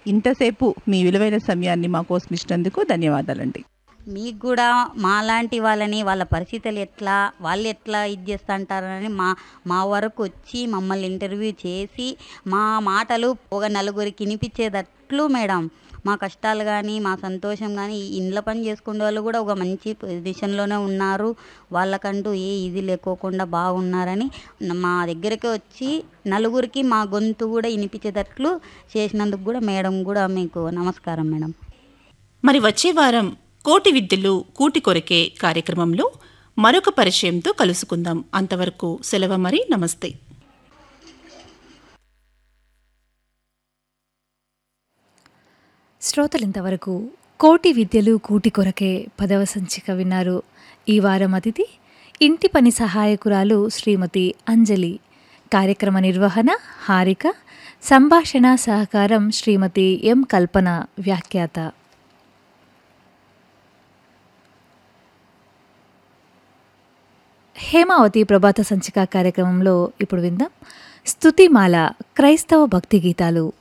ఇంతసేపు మీ విలువైన సమయాన్ని మా కోసం ఇచ్చినందుకు ధన్యవాదాలండి మీకు కూడా మాలాంటి వాళ్ళని వాళ్ళ పరిస్థితులు ఎట్లా వాళ్ళు ఎట్లా ఇది చేస్తుంటారని మా మా వరకు వచ్చి మమ్మల్ని ఇంటర్వ్యూ చేసి మా మాటలు ఒక నలుగురికి వినిపించేటట్లు మేడం మా కష్టాలు కానీ మా సంతోషం కానీ ఇండ్ల పని చేసుకునే వాళ్ళు కూడా ఒక మంచి పొజిషన్లోనే ఉన్నారు వాళ్ళకంటూ ఏ ఇది లేకోకుండా బాగున్నారని మా దగ్గరికి వచ్చి నలుగురికి మా గొంతు కూడా వినిపించేటట్లు చేసినందుకు కూడా మేడం కూడా మీకు నమస్కారం మేడం మరి వచ్చే వారం కోటి విద్యలు కూటి కొరకే కార్యక్రమంలో మరొక పరిచయంతో కలుసుకుందాం అంతవరకు సెలవు మరి నమస్తే శ్రోతలింతవరకు కోటి విద్యలు కూటి కొరకే పదవ సంచిక విన్నారు ఈ వారం అతిథి ఇంటి పని సహాయకురాలు శ్రీమతి అంజలి కార్యక్రమ నిర్వహణ హారిక సంభాషణ సహకారం శ్రీమతి ఎం కల్పన వ్యాఖ్యాత హేమావతి ప్రభాత సంచిక కార్యక్రమంలో ఇప్పుడు విందాం స్తుతిమాల క్రైస్తవ భక్తి గీతాలు